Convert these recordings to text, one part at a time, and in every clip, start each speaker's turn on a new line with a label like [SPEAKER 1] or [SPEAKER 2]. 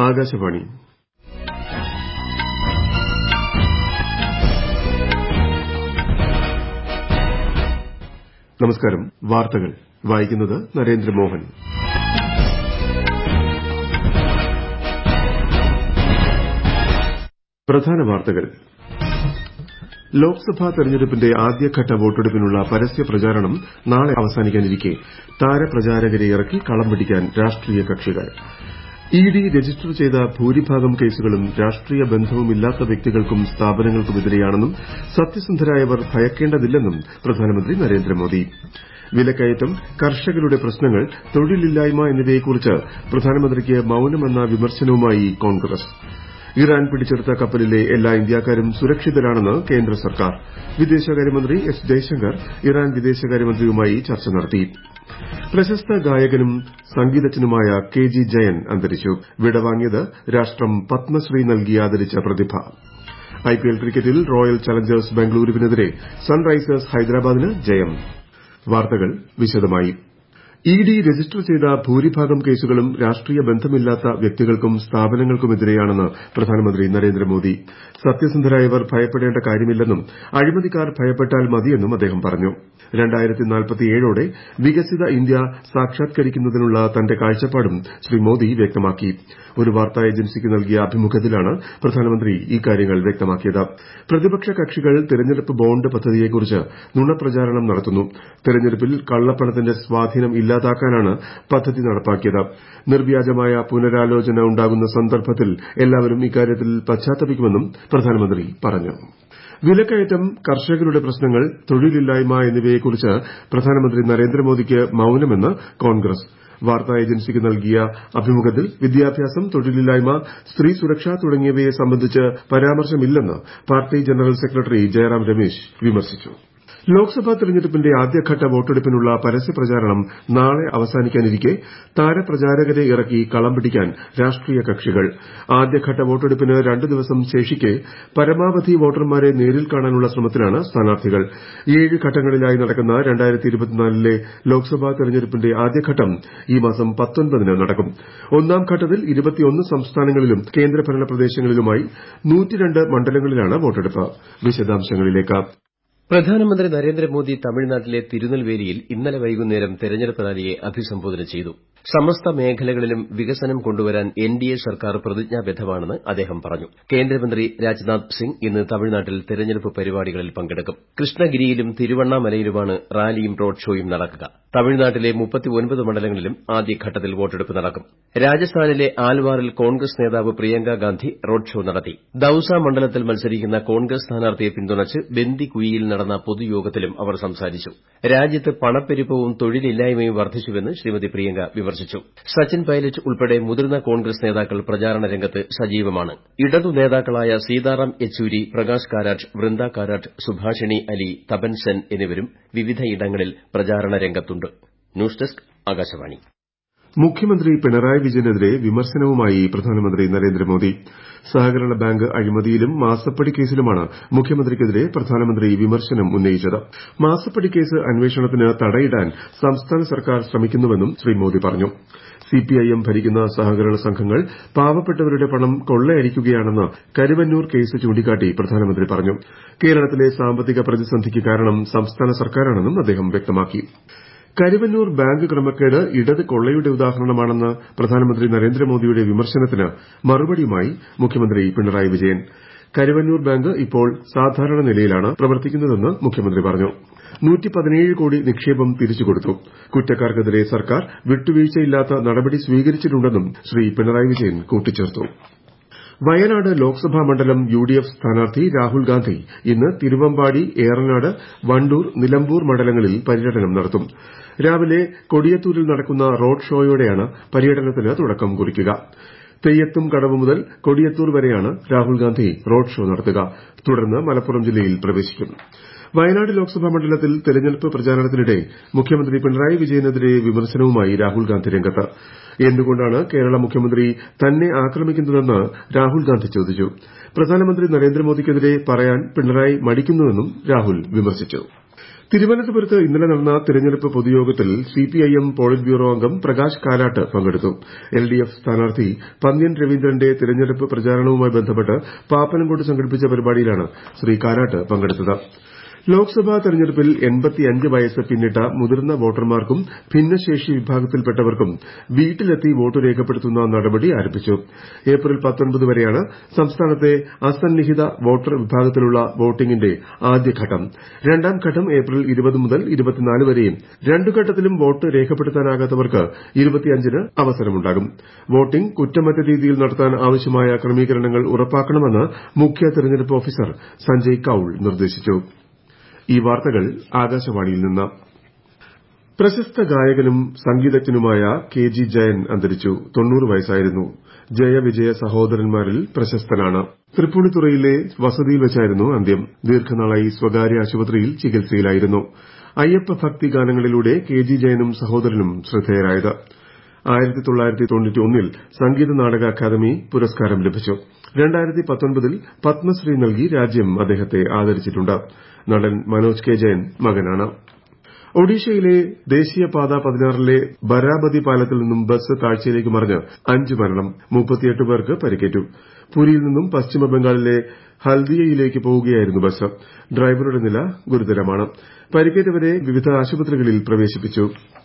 [SPEAKER 1] ആകാശവാണി നമസ്കാരം വാർത്തകൾ വായിക്കുന്നത് നരേന്ദ്രമോഹൻ പ്രധാന വാർത്തകൾ ലോക്സഭാ തെരഞ്ഞെടുപ്പിന്റെ ആദ്യഘട്ട വോട്ടെടുപ്പിനുള്ള പരസ്യ പ്രചാരണം നാളെ അവസാനിക്കാനിരിക്കെ താരപ്രചാരകരെ ഇറക്കി കളം പിടിക്കാൻ രാഷ്ട്രീയ കക്ഷികൾ ഇഡി രജിസ്റ്റർ ചെയ്ത ഭൂരിഭാഗം കേസുകളും രാഷ്ട്രീയ ബന്ധവുമില്ലാത്ത വ്യക്തികൾക്കും സ്ഥാപനങ്ങൾക്കുമെതിരെയാണെന്നും സത്യസന്ധരായവർ ഭയക്കേണ്ടതില്ലെന്നും പ്രധാനമന്ത്രി നരേന്ദ്രമോദി വിലക്കയറ്റം കർഷകരുടെ പ്രശ്നങ്ങൾ തൊഴിലില്ലായ്മ എന്നിവയെക്കുറിച്ച് പ്രധാനമന്ത്രിക്ക് മൌനമെന്ന വിമർശനവുമായി കോൺഗ്രസ് ഇറാൻ പിടിച്ചെടുത്ത കപ്പലിലെ എല്ലാ ഇന്ത്യക്കാരും സുരക്ഷിതരാണെന്ന് കേന്ദ്ര സർക്കാർ വിദേശകാര്യമന്ത്രി എസ് ജയശങ്കർ ഇറാൻ വിദേശകാര്യമന്ത്രിയുമായി ചർച്ച നടത്തി പ്രശസ്ത ഗായകനും സംഗീതജ്ഞനുമായ കെ ജി ജയൻ അന്തരിച്ചു വിടവാങ്ങിയത് രാഷ്ട്രം പത്മശ്രീ നൽകി ആദരിച്ച പ്രതിഭ ഐപിഎൽ ക്രിക്കറ്റിൽ റോയൽ ചലഞ്ചേഴ്സ് ബംഗളൂരുവിനെതിരെ സൺറൈസേഴ്സ് ഹൈദരാബാദിന് ജയം വാർത്തകൾ വിശദമായി ഇഡി രജിസ്റ്റർ ചെയ്ത ഭൂരിഭാഗം കേസുകളും രാഷ്ട്രീയ ബന്ധമില്ലാത്ത വ്യക്തികൾക്കും സ്ഥാപനങ്ങൾക്കുമെതിരെയാണെന്ന് പ്രധാനമന്ത്രി നരേന്ദ്രമോദി സത്യസന്ധരായവർ ഭയപ്പെടേണ്ട കാര്യമില്ലെന്നും അഴിമതിക്കാർ ഭയപ്പെട്ടാൽ മതിയെന്നും അദ്ദേഹം പറഞ്ഞു ോടെ വികസിത ഇന്ത്യ സാക്ഷാത്കരിക്കുന്നതിനുള്ള തന്റെ കാഴ്ചപ്പാടും ശ്രീ മോദി വ്യക്തമാക്കി ഒരു വാർത്താ ഏജൻസിക്ക് നൽകിയ അഭിമുഖത്തിലാണ് പ്രധാനമന്ത്രി ഇക്കാര്യങ്ങൾ വ്യക്തമാക്കിയത് പ്രതിപക്ഷ കക്ഷികൾ തെരഞ്ഞെടുപ്പ് ബോണ്ട് പദ്ധതിയെക്കുറിച്ച് നുണപ്രചാരണം നടത്തുന്നു തെരഞ്ഞെടുപ്പിൽ കള്ളപ്പണത്തിന്റെ സ്വാധീനം ഇല്ലാതാക്കാനാണ് പദ്ധതി നടപ്പാക്കിയത് നിർവ്യാജമായ പുനരാലോചന ഉണ്ടാകുന്ന സന്ദർഭത്തിൽ എല്ലാവരും ഇക്കാര്യത്തിൽ പശ്ചാത്തപിക്കുമെന്നും പ്രധാനമന്ത്രി പറഞ്ഞു വിലക്കയറ്റം കർഷകരുടെ പ്രശ്നങ്ങൾ തൊഴിലില്ലായ്മ എന്നിവയെക്കുറിച്ച് പ്രധാനമന്ത്രി നരേന്ദ്രമോദിക്ക് മൌനമെന്ന് കോൺഗ്രസ് വാർത്താ ഏജൻസിക്ക് നൽകിയ അഭിമുഖത്തിൽ വിദ്യാഭ്യാസം തൊഴിലില്ലായ്മ സ്ത്രീ സുരക്ഷ തുടങ്ങിയവയെ സംബന്ധിച്ച് പരാമർശമില്ലെന്ന് party general secretary Jairam Ramesh വിമർശിച്ചു ലോക്സഭാ തെരഞ്ഞെടുപ്പിന്റെ ആദ്യഘട്ട വോട്ടെടുപ്പിനുള്ള പരസ്യപ്രചാരണം നാളെ അവസാനിക്കാനിരിക്കെ താരപ്രചാരകരെ ഇറക്കി കളം പിടിക്കാൻ രാഷ്ട്രീയ കക്ഷികൾ ആദ്യഘട്ട വോട്ടെടുപ്പിന് രണ്ട് ദിവസം ശേഷിക്കെ പരമാവധി വോട്ടർമാരെ നേരിൽ കാണാനുള്ള ശ്രമത്തിലാണ് സ്ഥാനാർത്ഥികൾ ഏഴ് ഘട്ടങ്ങളിലായി നടക്കുന്ന ലെ ലോക്സഭാ തെരഞ്ഞെടുപ്പിന്റെ ആദ്യഘട്ടം ഈ മാസം പത്തൊൻപതിന് നടക്കും ഒന്നാം ഘട്ടത്തിൽ സംസ്ഥാനങ്ങളിലും കേന്ദ്രഭരണ പ്രദേശങ്ങളിലുമായി മണ്ഡലങ്ങളിലാണ് വോട്ടെടുപ്പ് വിശദാംശങ്ങളിലേക്ക്
[SPEAKER 2] പ്രധാനമന്ത്രി നരേന്ദ്രമോദി തമിഴ്നാട്ടിലെ തിരുനെൽവേലിയിൽ ഇന്നലെ വൈകുന്നേരം തെരഞ്ഞെടുപ്പ് റാലിയെ അഭിസംബോധന ചെയ്തു സമസ്ത മേഖലകളിലും വികസനം കൊണ്ടുവരാൻ എൻഡിഎ സർക്കാർ പ്രതിജ്ഞാബദ്ധമാണെന്ന് അദ്ദേഹം പറഞ്ഞു കേന്ദ്രമന്ത്രി രാജ്നാഥ് സിംഗ് ഇന്ന് തമിഴ്നാട്ടിൽ തെരഞ്ഞെടുപ്പ് പരിപാടികളിൽ പങ്കെടുക്കും കൃഷ്ണഗിരിയിലും തിരുവണ്ണാമലയിലുമാണ് റാലിയും റോഡ് ഷോയും നടക്കുക തമിഴ്നാട്ടിലെ മണ്ഡലങ്ങളിലും ആദ്യഘട്ടത്തിൽ വോട്ടെടുപ്പ് നടക്കും രാജസ്ഥാനിലെ ആൽവാറിൽ കോൺഗ്രസ് നേതാവ് പ്രിയങ്ക ഗാന്ധി റോഡ് ഷോ നടത്തി ദൌസ മണ്ഡലത്തിൽ മത്സരിക്കുന്ന കോൺഗ്രസ് സ്ഥാനാർത്ഥിയെ പിന്തുണച്ച് ബന്ദികുയിയിൽ നടന്ന പൊതുയോഗത്തിലും അവർ സംസാരിച്ചു രാജ്യത്ത് പണപ്പെരുപ്പവും തൊഴിലില്ലായ്മയും വർദ്ധിച്ചുവെന്ന് ശ്രീമതി പ്രിയങ്ക വിമർശിച്ചു സച്ചിൻ പൈലറ്റ് ഉൾപ്പെടെ മുതിർന്ന കോൺഗ്രസ് നേതാക്കൾ പ്രചാരണ രംഗത്ത് സജീവമാണ് ഇടതു നേതാക്കളായ സീതാറാം യെച്ചൂരി പ്രകാശ് കാരാട്ട് വൃന്ദ കാരാട്ട് സുഭാഷിണി അലി തപൻ സെൻ എന്നിവരും വിവിധയിടങ്ങളിൽ പ്രചാരണ രംഗത്തുണ്ട് ന്യൂസ് ഡെസ്ക് ആകാശവാണി
[SPEAKER 1] മുഖ്യമന്ത്രി പിണറായി വിജയനെതിരെ വിമർശനവുമായി പ്രധാനമന്ത്രി നരേന്ദ്രമോദി സഹകരണ ബാങ്ക് അഴിമതിയിലും മാസപ്പടി കേസിലുമാണ് മുഖ്യമന്ത്രിക്കെതിരെ പ്രധാനമന്ത്രി വിമർശനം ഉന്നയിച്ചത് മാസപ്പടി കേസ് അന്വേഷണത്തിന് തടയിടാൻ സംസ്ഥാന സർക്കാർ ശ്രമിക്കുന്നുവെന്നും ശ്രീ മോദി പറഞ്ഞു സിപിഐഎം ഭരിക്കുന്ന സഹകരണ സംഘങ്ങൾ പാവപ്പെട്ടവരുടെ പണം കൊള്ളയടിക്കുകയാണെന്ന് കരുവന്നൂർ കേസ് ചൂണ്ടിക്കാട്ടി പ്രധാനമന്ത്രി പറഞ്ഞു കേരളത്തിലെ സാമ്പത്തിക പ്രതിസന്ധിക്ക് കാരണം സംസ്ഥാന സർക്കാരാണെന്നും അദ്ദേഹം വ്യക്തമാക്കി കരുവന്നൂർ ബാങ്ക് ക്രമക്കേട് ഇടത് കൊള്ളയുടെ ഉദാഹരണമാണെന്ന് പ്രധാനമന്ത്രി നരേന്ദ്രമോദിയുടെ വിമർശനത്തിന് മറുപടിയുമായി മുഖ്യമന്ത്രി പിണറായി വിജയൻ കരുവന്നൂർ ബാങ്ക് ഇപ്പോൾ സാധാരണ നിലയിലാണ് പ്രവർത്തിക്കുന്നതെന്ന് മുഖ്യമന്ത്രി പറഞ്ഞു കോടി നിക്ഷേപം തിരിച്ചുകൊടുത്തു കുറ്റക്കാർക്കെതിരെ സർക്കാർ വിട്ടുവീഴ്ചയില്ലാത്ത നടപടി സ്വീകരിച്ചിട്ടുണ്ടെന്നും ശ്രീ പിണറായി വിജയൻ കൂട്ടിച്ചേർത്തു വയനാട് ലോക്സഭാ മണ്ഡലം യുഡിഎഫ് സ്ഥാനാർത്ഥി രാഹുൽ ഗാന്ധി ഇന്ന് തിരുവമ്പാടി ഏറനാട് വണ്ടൂർ നിലമ്പൂർ മണ്ഡലങ്ങളിൽ പര്യടനം നടത്തും രാവിലെ കൊടിയത്തൂരിൽ നടക്കുന്ന റോഡ് ഷോയോടെയാണ് പര്യടനത്തിന് തുടക്കം കുറിക്കുക തെയ്യത്തും കടവ് മുതൽ കൊടിയത്തൂർ വരെയാണ് രാഹുൽ ഗാന്ധി റോഡ് ഷോ നടത്തുക തുടർന്ന് മലപ്പുറം ജില്ലയിൽ പ്രവേശിക്കും വയനാട് ലോക്സഭാ മണ്ഡലത്തിൽ തെരഞ്ഞെടുപ്പ് പ്രചാരണത്തിനിടെ മുഖ്യമന്ത്രി പിണറായി വിജയനെതിരെ വിമർശനവുമായി രാഹുൽ ഗാന്ധി രംഗത്ത് എന്തുകൊണ്ടാണ് കേരള മുഖ്യമന്ത്രി തന്നെ ആക്രമിക്കുന്നതെന്ന് രാഹുൽ ഗാന്ധി ചോദിച്ചു പ്രധാനമന്ത്രി നരേന്ദ്രമോദിക്കെതിരെ പറയാൻ പിണറായി മടിക്കുന്നുവെന്നും രാഹുൽ വിമർശിച്ചു തിരുവനന്തപുരത്ത് ഇന്നലെ നടന്ന തെരഞ്ഞെടുപ്പ് പൊതുയോഗത്തിൽ സിപിഐഎം പോളിറ്റ് ബ്യൂറോ അംഗം പ്രകാശ് കാരാട്ട് പങ്കെടുത്തു എൽഡിഎഫ് സ്ഥാനാർത്ഥി പന്ന്യൻ രവീന്ദ്രന്റെ തെരഞ്ഞെടുപ്പ് പ്രചാരണവുമായി ബന്ധപ്പെട്ട് പാപ്പനംകോട്ട് സംഘടിപ്പിച്ച പരിപാടിയിലാണ് ശ്രീ കാരാട്ട് പങ്കെടുത്തത് ലോക്സഭാ തെരഞ്ഞെടുപ്പിൽ വയസ്സ് പിന്നിട്ട മുതിർന്ന വോട്ടർമാർക്കും ഭിന്നശേഷി വിഭാഗത്തിൽപ്പെട്ടവർക്കും വീട്ടിലെത്തി വോട്ട് രേഖപ്പെടുത്തുന്ന നടപടി ആരംഭിച്ചു ഏപ്രിൽ വരെയാണ് സംസ്ഥാനത്തെ അസന്നിഹിത വോട്ടർ വിഭാഗത്തിലുള്ള വോട്ടിംഗിന്റെ ആദ്യഘട്ടം രണ്ടാം ഘട്ടം ഏപ്രിൽ മുതൽ വരെയും രണ്ടു ഘട്ടത്തിലും വോട്ട് രേഖപ്പെടുത്താനാകാത്തവർക്ക് ന് അവസരമുണ്ടാകും വോട്ടിംഗ് കുറ്റമറ്റ രീതിയിൽ നടത്താൻ ആവശ്യമായ ക്രമീകരണങ്ങൾ ഉറപ്പാക്കണമെന്ന് മുഖ്യ തെരഞ്ഞെടുപ്പ് ഓഫീസർ സഞ്ജയ് കൌൾ നിർദ്ദേശിച്ചു ഈ വാർത്തകൾ ആകാശവാണിയിൽ നിന്ന് പ്രശസ്ത ഗായകനും സംഗീതജ്ഞനുമായ കെ ജി ജയൻ അന്തരിച്ചു വയസ്സായിരുന്നു ജയവിജയ സഹോദരന്മാരിൽ പ്രശസ്തനാണ് തൃപ്പൂണിത്തുറയിലെ വസതിയിൽ വെച്ചായിരുന്നു അന്ത്യം ദീർഘനാളായി സ്വകാര്യ ആശുപത്രിയിൽ ചികിത്സയിലായിരുന്നു അയ്യപ്പ ഭക്തി ഗാനങ്ങളിലൂടെ കെ ജി ജയനും സഹോദരനും ശ്രദ്ധേയരായത് ൽ സംഗീത നാടക അക്കാദമി പുരസ്കാരം ലഭിച്ചു ൽ പത്മശ്രീ നൽകി രാജ്യം അദ്ദേഹത്തെ ആദരിച്ചിട്ടുണ്ട് നടൻ മനോജ് കെ ജയൻ മകനാണ് ഒഡീഷയിലെ ദേശീയപാത പതിനാറിലെ ബരാബതി പാലത്തിൽ നിന്നും ബസ് താഴ്ചയിലേക്ക് മറിഞ്ഞ് അഞ്ച് മരണം മുപ്പത്തിയെട്ട് പേർക്ക് പരിക്കേറ്റു പുരിയിൽ നിന്നും പശ്ചിമബംഗാളിലെ ഹൽദിയയിലേക്ക് പോവുകയായിരുന്നു ബസ് ഡ്രൈവറുടെ നില ഗുരുതരമാണ് പരിക്കേറ്റവരെ വിവിധ ആശുപത്രികളിൽ പ്രവേശിപ്പിച്ചു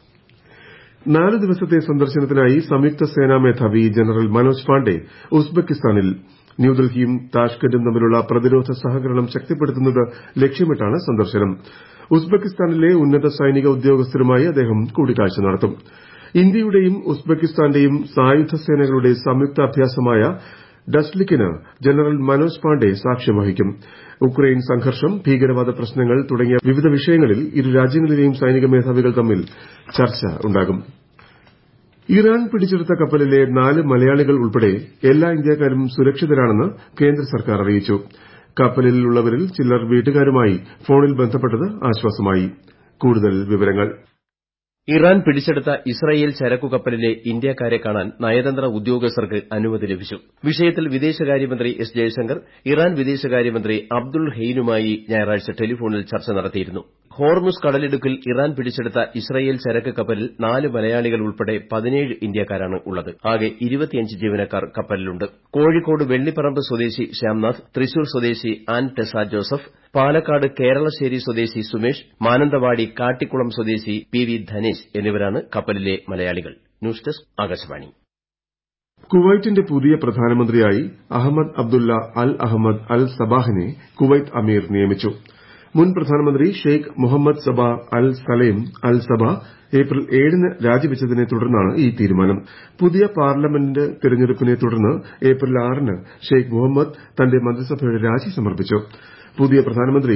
[SPEAKER 1] നാല് ദിവസത്തെ സന്ദർശനത്തിനായി സംയുക്ത സേനാ മേധാവി ജനറൽ മനോജ് പാണ്ഡെ ഉസ്ബെക്കിസ്ഥാനിൽ ന്യൂഡൽഹിയും താഷ്കന്റും തമ്മിലുള്ള പ്രതിരോധ സഹകരണം ശക്തിപ്പെടുത്തുന്നത് ലക്ഷ്യമിട്ടാണ് സന്ദർശനം ഉസ്ബെക്കിസ്ഥാനിലെ ഉന്നത സൈനിക ഉദ്യോഗസ്ഥരുമായി അദ്ദേഹം കൂടിക്കാഴ്ച നടത്തും ഇന്ത്യയുടെയും ഉസ്ബെക്കിസ്ഥാന്റെയും സായുധ സേനകളുടെ സംയുക്ത അഭ്യാസമായ ഡസ്ലിക്കിന് ജനറൽ മനോജ് പാണ്ഡെ സാക്ഷ്യം വഹിക്കും ഉക്രൈൻ സംഘർഷം ഭീകരവാദ പ്രശ്നങ്ങൾ തുടങ്ങിയ വിവിധ വിഷയങ്ങളിൽ ഇരു രാജ്യങ്ങളിലെയും സൈനിക മേധാവികൾ തമ്മിൽ ചർച്ച ഉണ്ടാകും ഇറാൻ പിടിച്ചെടുത്ത കപ്പലിലെ നാല് മലയാളികൾ ഉൾപ്പെടെ എല്ലാ ഇന്ത്യക്കാരും സുരക്ഷിതരാണെന്ന് കേന്ദ്ര സർക്കാർ അറിയിച്ചു കപ്പലിലുള്ളവരിൽ ചിലർ വീട്ടുകാരുമായി ഫോണിൽ ബന്ധപ്പെട്ടത് ആശ്വാസമായി കൂടുതൽ വിവരങ്ങൾ
[SPEAKER 2] ഇറാൻ പിടിച്ചെടുത്ത ഇസ്രായേൽ ചരക്കു കപ്പലിലെ ഇന്ത്യക്കാരെ കാണാൻ നയതന്ത്ര ഉദ്യോഗസ്ഥർക്ക് അനുമതി ലഭിച്ചു വിഷയത്തിൽ വിദേശകാര്യമന്ത്രി എസ് ജയശങ്കർ ഇറാൻ വിദേശകാര്യമന്ത്രി അബ്ദുൾ ഹെയ്നുമായി ഞായറാഴ്ച ടെലിഫോണിൽ ചർച്ച നടത്തിയിരുന്നു ഹോർമുസ് കടലിടുക്കിൽ ഇറാൻ പിടിച്ചെടുത്ത ഇസ്രായേൽ ചരക്ക് കപ്പലിൽ നാല് മലയാളികൾ ഉൾപ്പെടെ പതിനേഴ് ഇന്ത്യക്കാരാണ് ഉള്ളത് ആകെ ജീവനക്കാർ കപ്പലിലുണ്ട് കോഴിക്കോട് വെള്ളിപ്പറമ്പ് സ്വദേശി ശ്യാംനാഥ് തൃശൂർ സ്വദേശി ആൻ ടെസ ജോസഫ് പാലക്കാട് കേരളശ്ശേരി സ്വദേശി സുമേഷ് മാനന്തവാടി കാട്ടിക്കുളം സ്വദേശി പി വി ധനേശ് എന്നിവരാണ് കപ്പലിലെ മലയാളികൾ ന്യൂസ് ഡെസ്ക് ആകാശവാണി
[SPEAKER 1] കുവൈറ്റിന്റെ പുതിയ പ്രധാനമന്ത്രിയായി Ahmad Abdullah Al Ahmad Al സബാഹിനെ കുവൈറ്റ് അമീർ നിയമിച്ചു മുൻ പ്രധാനമന്ത്രി Sheikh Muhammad Saba Al Salem Al Saba April ഏഴിന് രാജിവച്ചതിനെ തുടർന്നാണ് ഈ തീരുമാനം പുതിയ പാർലമെന്റ് തെരഞ്ഞെടുപ്പിനെ തുടർന്ന് ഏപ്രിൽ ആറിന് ഷെയ്ഖ് മുഹമ്മദ് തന്റെ മന്ത്രിസഭയുടെ രാജി സമർപ്പിച്ചു പുതിയ പ്രധാനമന്ത്രി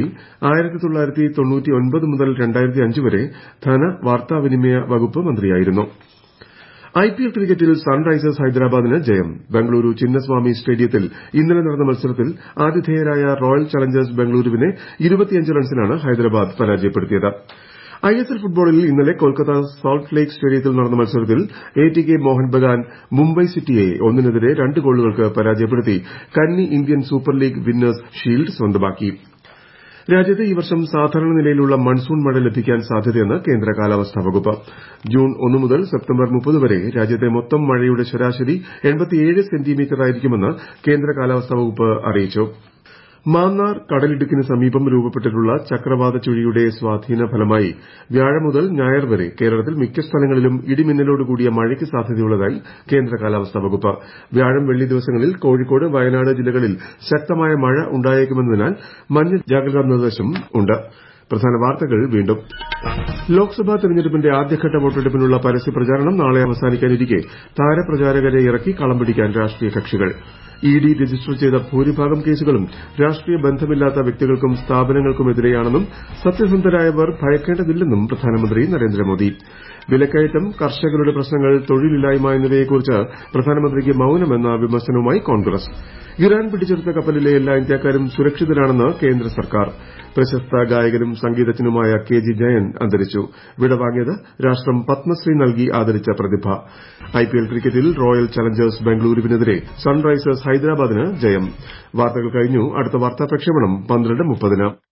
[SPEAKER 1] മുതൽ വരെ ധന വാർത്താവിനിമയ വകുപ്പ് മന്ത്രിയായിരുന്നു ഐപിഎൽ ക്രിക്കറ്റിൽ സൺറൈസേഴ്സ് ഹൈദരാബാദിന് ജയം ബംഗളൂരു ചിന്നസ്വാമി സ്റ്റേഡിയത്തിൽ ഇന്നലെ നടന്ന മത്സരത്തിൽ ആതിഥേയരായ റോയൽ ചലഞ്ചേഴ്സ് ബംഗളൂരുവിനെ റൺസിനാണ് ഹൈദരാബാദ് പരാജയപ്പെടുത്തിയത് ഐഎസ്എൽ ഫുട്ബോളിൽ ഇന്നലെ കൊൽക്കത്ത സോൾട്ട് ലേക്ക് സ്റ്റേഡിയത്തിൽ നടന്ന മത്സരത്തിൽ എടികെ മോഹൻ ബഗാൻ മുംബൈ സിറ്റിയെ ഒന്നിനെതിരെ രണ്ട് ഗോളുകൾക്ക് പരാജയപ്പെടുത്തി കന്നി Indian Super League winners shield സ്വന്തമാക്കി രാജ്യത്ത് ഈ വർഷം സാധാരണ നിലയിലുള്ള മൺസൂൺ മഴ ലഭിക്കാൻ സാധ്യതയെന്ന് കേന്ദ്ര കാലാവസ്ഥാ വകുപ്പ് ജൂൺ ഒന്ന് മുതൽ സെപ്റ്റംബർ മുപ്പത് വരെ രാജ്യത്തെ മൊത്തം മഴയുടെ ശരാശരി സെന്റിമീറ്ററായിരിക്കുമെന്ന് കേന്ദ്ര കാലാവസ്ഥാ വകുപ്പ് അറിയിച്ചു മാന്നാർ കടലിടുക്കിന് സമീപം രൂപപ്പെട്ടിട്ടുള്ള ചക്രവാത ചുഴിയുടെ സ്വാധീന ഫലമായി വ്യാഴം മുതൽ ഞായർ വരെ കേരളത്തിൽ മിക്ക സ്ഥലങ്ങളിലും ഇടിമിന്നലോട് കൂടിയ മഴയ്ക്ക് സാധ്യതയുള്ളതായി കേന്ദ്ര കാലാവസ്ഥാ വകുപ്പ് വ്യാഴം വെള്ളി ദിവസങ്ങളിൽ കോഴിക്കോട് വയനാട് ജില്ലകളിൽ ശക്തമായ മഴ ഉണ്ടായേക്കുമെന്നതിനാൽ മഞ്ഞ ജാഗ്രതാ നിർദ്ദേശം ഉണ്ട് പ്രധാന വാർത്തകൾ വീണ്ടും ലോക്സഭാ തെരഞ്ഞെടുപ്പിന്റെ ആദ്യഘട്ട വോട്ടെടുപ്പിനുള്ള പരസ്യ പ്രചാരണം നാളെ അവസാനിക്കാനിരിക്കെ താരപ്രചാരകരെ ഇറക്കി കളം പിടിക്കാൻ രാഷ്ട്രീയ കക്ഷികൾ ഇഡി രജിസ്റ്റർ ചെയ്ത ഭൂരിഭാഗം കേസുകളും രാഷ്ട്രീയ ബന്ധമില്ലാത്ത വ്യക്തികൾക്കും സ്ഥാപനങ്ങൾക്കുമെതിരെയാണെന്നും സത്യസന്ധരായവർ ഭയക്കേണ്ടതില്ലെന്നും പ്രധാനമന്ത്രി നരേന്ദ്രമോദി വിലക്കയറ്റം കർഷകരുടെ പ്രശ്നങ്ങൾ തൊഴിലില്ലായ്മ എന്നിവയെക്കുറിച്ച് പ്രധാനമന്ത്രിക്ക് മൌനമെന്ന വിമർശനവുമായി കോൺഗ്രസ് ഇറാൻ പിടിച്ചെടുത്ത കപ്പലിലെ എല്ലാ ഇന്ത്യക്കാരും സുരക്ഷിതരാണെന്ന് കേന്ദ്ര സർക്കാർ പ്രശസ്ത ഗായകനും സംഗീതജ്ഞനുമായ കെ ജി ജയൻ അന്തരിച്ചു വിടവാങ്ങിയത് രാഷ്ട്രം പത്മശ്രീ നൽകി ആദരിച്ച പ്രതിഭ ഐപിഎൽ ക്രിക്കറ്റിൽ റോയൽ ചലഞ്ചേഴ്സ് ബംഗളൂരുവിനെതിരെ സൺറൈസേഴ്സ് ഹൈദരാബാദിന് ജയം വാർത്തകൾ കഴിഞ്ഞു അടുത്ത വാർത്താ പ്രക്ഷേപണം പന്ത്രണ്ട് മുപ്പതിന്